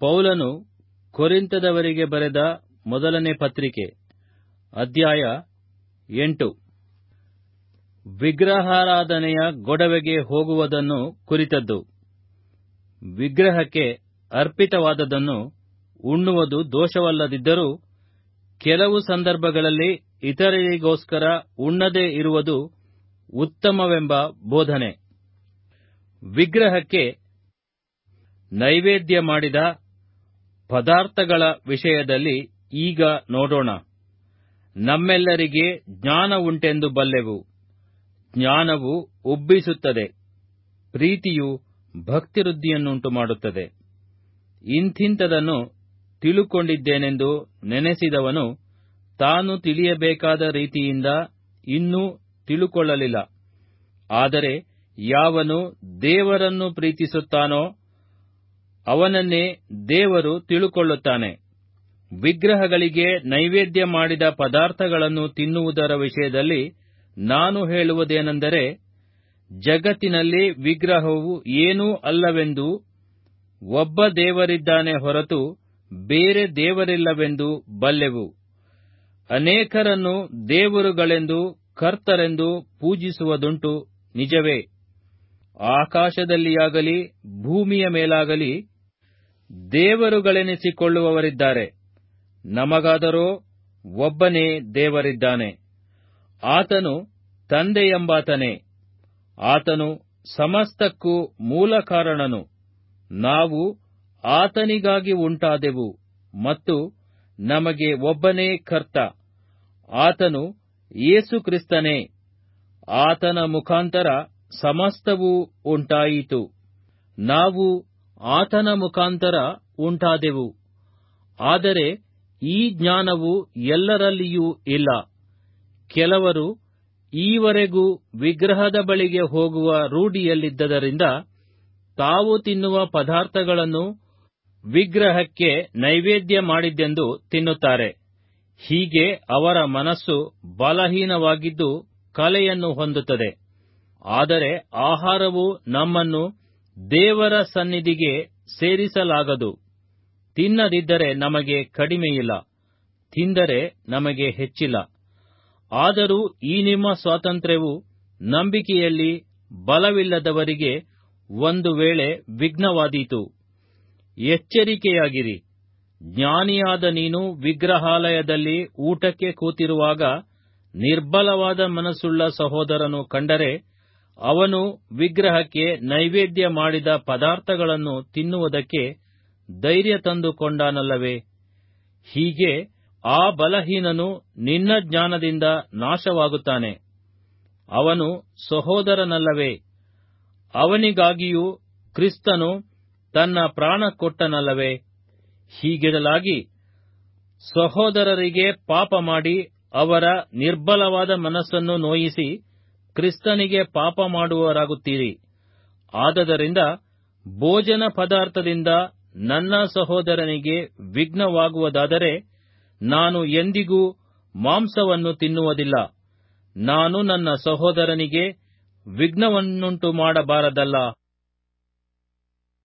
ಪೌಲನು ಕೊರಿಂತದವರಿಗೆ ಬರೆದ ಮೊದಲನೇ ಪತ್ರಿಕೆ ಅಧ್ಯಾಯ ಎಂಟು ವಿಗ್ರಹಾರಾಧನೆಯ ಗೊಡವೆಗೆ ಹೋಗುವುದನ್ನು ಕುರಿತದ್ದು ವಿಗ್ರಹಕ್ಕೆ ಅರ್ಪಿತವಾದದ್ದನ್ನು ಉಣ್ಣುವುದು ದೋಷವಲ್ಲದಿದ್ದರೂ ಕೆಲವು ಸಂದರ್ಭಗಳಲ್ಲಿ ಇತರರಿಗೋಸ್ಕರ ಉಣ್ಣದೇ ಇರುವುದು ಉತ್ತಮವೆಂಬ ಬೋಧನೆ ವಿಗ್ರಹಕ್ಕೆ ನೈವೇದ್ಯ ಮಾಡಿದ ಪದಾರ್ಥಗಳ ವಿಷಯದಲ್ಲಿ ಈಗ ನೋಡೋಣ ನಮ್ಮೆಲ್ಲರಿಗೆ ಜ್ಞಾನ ಉಂಟೆಂದು ಬಲ್ಲೆವು ಜ್ಞಾನವು ಉಬ್ಬಿಸುತ್ತದೆ ಪ್ರೀತಿಯು ಭಕ್ತಿವೃದ್ಧಿಯನ್ನುಂಟು ಮಾಡುತ್ತದೆ ಇಂಥಿಂಥದನ್ನು ತಿಳುಕೊಂಡಿದ್ದೇನೆಂದು ನೆನೆಸಿದವನು ತಾನು ತಿಳಿಯಬೇಕಾದ ರೀತಿಯಿಂದ ಇನ್ನೂ ತಿಳುಕೊಳ್ಳಲಿಲ್ಲ ಆದರೆ ಯಾವನು ದೇವರನ್ನು ಪ್ರೀತಿಸುತ್ತಾನೋ ಅವನನ್ನೇ ದೇವರು ತಿಳುಕೊಳ್ಳುತ್ತಾನೆ ವಿಗ್ರಹಗಳಿಗೆ ನೈವೇದ್ಯ ಮಾಡಿದ ಪದಾರ್ಥಗಳನ್ನು ತಿನ್ನುವುದರ ವಿಷಯದಲ್ಲಿ ನಾನು ಹೇಳುವುದೇನೆಂದರೆ ಜಗತ್ತಿನಲ್ಲಿ ವಿಗ್ರಹವು ಏನೂ ಅಲ್ಲವೆಂದೂ ಒಬ್ಬ ದೇವರಿದ್ದಾನೆ ಹೊರತು ಬೇರೆ ದೇವರಿಲ್ಲವೆಂದು ಬಲ್ಲೆವು ಅನೇಕರನ್ನು ದೇವರುಗಳೆಂದು ಕರ್ತರೆಂದು ಪೂಜಿಸುವುದುಂಟು ನಿಜವೇ ಆಕಾಶದಲ್ಲಿಯಾಗಲಿ ಭೂಮಿಯ ಮೇಲಾಗಲಿ ದೇವರುಗಳೆನಿಸಿಕೊಳ್ಳುವವರಿದ್ದಾರೆ ನಮಗಾದರೋ ಒಬ್ಬನೇ ದೇವರಿದ್ದಾನೆ ಆತನು ತಂದೆಯೆಂಬಾತನೇ ಆತನು ಸಮಸ್ತಕ್ಕೂ ಮೂಲ ಕಾರಣನು ನಾವು ಆತನಿಗಾಗಿ ಉಂಟಾದೆವು ಮತ್ತು ನಮಗೆ ಒಬ್ಬನೇ ಕರ್ತ ಆತನು ಯೇಸು ಕ್ರಿಸ್ತನೇ ಆತನ ಮುಖಾಂತರ ಸಮಸ್ತವೂ ಉಂಟಾಯಿತು ನಾವು ಆತನ ಮುಖಾಂತರ ಉಂಟಾದೆವು ಆದರೆ ಈ ಜ್ಞಾನವು ಎಲ್ಲರಲ್ಲಿಯೂ ಇಲ್ಲ ಕೆಲವರು ಈವರೆಗೂ ವಿಗ್ರಹದ ಬಳಿಗೆ ಹೋಗುವ ರೂಢಿಯಲ್ಲಿದ್ದರಿಂದ ತಾವು ತಿನ್ನುವ ಪದಾರ್ಥಗಳನ್ನು ವಿಗ್ರಹಕ್ಕೆ ನೈವೇದ್ಯ ಮಾಡಿದ್ದೆಂದು ತಿನ್ನುತ್ತಾರೆ ಹೀಗೆ ಅವರ ಮನಸ್ಸು ಬಲಹೀನವಾಗಿದ್ದು ಕಲೆಯನ್ನು ಹೊಂದುತ್ತದೆ ಆದರೆ ಆಹಾರವು ನಮ್ಮನ್ನು ದೇವರ ಸನ್ನಿಧಿಗೆ ಸೇರಿಸಲಾಗದು ತಿನ್ನದಿದ್ದರೆ ನಮಗೆ ಕಡಿಮೆಯಿಲ್ಲ ತಿಂದರೆ ನಮಗೆ ಹೆಚ್ಚಿಲ್ಲ ಆದರೂ ಈ ನಿಮ್ಮ ಸ್ವಾತಂತ್ರ್ಯವು ನಂಬಿಕೆಯಲ್ಲಿ ಬಲವಿಲ್ಲದವರಿಗೆ ಒಂದು ವೇಳೆ ವಿಘ್ನವಾದೀತು ಎಚ್ಚರಿಕೆಯಾಗಿರಿ ಜ್ಞಾನಿಯಾದ ನೀನು ವಿಗ್ರಹಾಲಯದಲ್ಲಿ ಊಟಕ್ಕೆ ಕೂತಿರುವಾಗ ನಿರ್ಬಲವಾದ ಮನಸ್ಸುಳ್ಳ ಸಹೋದರನು ಕಂಡರೆ ಅವನು ವಿಗ್ರಹಕ್ಕೆ ನೈವೇದ್ಯ ಮಾಡಿದ ಪದಾರ್ಥಗಳನ್ನು ತಿನ್ನುವುದಕ್ಕೆ ಧೈರ್ಯ ತಂದುಕೊಂಡಾನಲ್ಲವೇ ಹೀಗೆ ಆ ಬಲಹೀನನು ನಿನ್ನ ಜ್ಞಾನದಿಂದ ನಾಶವಾಗುತ್ತಾನೆ ಅವನು ಸಹೋದರನಲ್ಲವೇ ಅವನಿಗಾಗಿಯೂ ಕ್ರಿಸ್ತನು ತನ್ನ ಪ್ರಾಣ ಕೊಟ್ಟನಲ್ಲವೇ ಹೀಗಿರಲಾಗಿ ಸಹೋದರರಿಗೆ ಪಾಪ ಮಾಡಿ ಅವರ ನಿರ್ಬಲವಾದ ಮನಸ್ಸನ್ನು ನೋಯಿಸಿ ಕ್ರಿಸ್ತನಿಗೆ ಪಾಪ ಮಾಡುವವರಾಗುತ್ತೀರಿ ಆದದರಿಂದ ಭೋಜನ ಪದಾರ್ಥದಿಂದ ನನ್ನ ಸಹೋದರನಿಗೆ ವಿಘ್ನವಾಗುವುದಾದರೆ ನಾನು ಎಂದಿಗೂ ಮಾಂಸವನ್ನು ತಿನ್ನುವುದಿಲ್ಲ ನಾನು ನನ್ನ ಸಹೋದರನಿಗೆ ವಿಘ್ನವನ್ನುಂಟು ಮಾಡಬಾರದಲ್ಲ